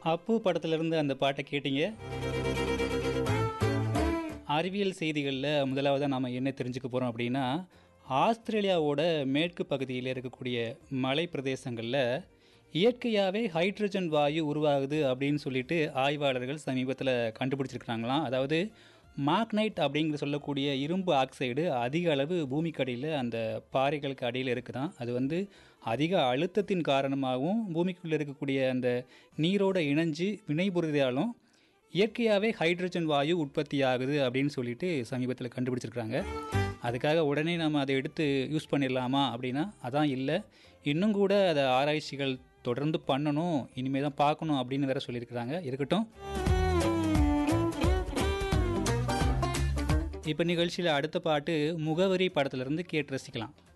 அப்பு படத்திலிருந்து அந்த பாட்டை கேட்டீங்க அறிவியல் செய்திகளில் முதலாவதாக நாம் என்ன தெரிஞ்சுக்க போகிறோம் அப்படின்னா ஆஸ்திரேலியாவோட மேற்கு பகுதியில் இருக்கக்கூடிய மலை பிரதேசங்களில் இயற்கையாகவே ஹைட்ரஜன் வாயு உருவாகுது அப்படின்னு சொல்லிட்டு ஆய்வாளர்கள் சமீபத்தில் கண்டுபிடிச்சிருக்கிறாங்களாம் அதாவது மாக்னைட் அப்படிங்கிற சொல்லக்கூடிய இரும்பு ஆக்சைடு அதிக அளவு பூமிக்கு அடியில் அந்த பாறைகளுக்கு அடியில் இருக்குதான் அது வந்து அதிக அழுத்தத்தின் காரணமாகவும் பூமிக்குள்ளே இருக்கக்கூடிய அந்த நீரோட இணைஞ்சு வினைபுரிதாலும் இயற்கையாகவே ஹைட்ரஜன் வாயு உற்பத்தி ஆகுது அப்படின்னு சொல்லிட்டு சமீபத்தில் கண்டுபிடிச்சிருக்காங்க அதுக்காக உடனே நம்ம அதை எடுத்து யூஸ் பண்ணிடலாமா அப்படின்னா அதான் இல்லை இன்னும் கூட அதை ஆராய்ச்சிகள் தொடர்ந்து பண்ணணும் இனிமேல் தான் பார்க்கணும் அப்படின்னு வேற சொல்லியிருக்கிறாங்க இருக்கட்டும் இப்போ நிகழ்ச்சியில் அடுத்த பாட்டு முகவரி படத்துலேருந்து கேட்டு ரசிக்கலாம்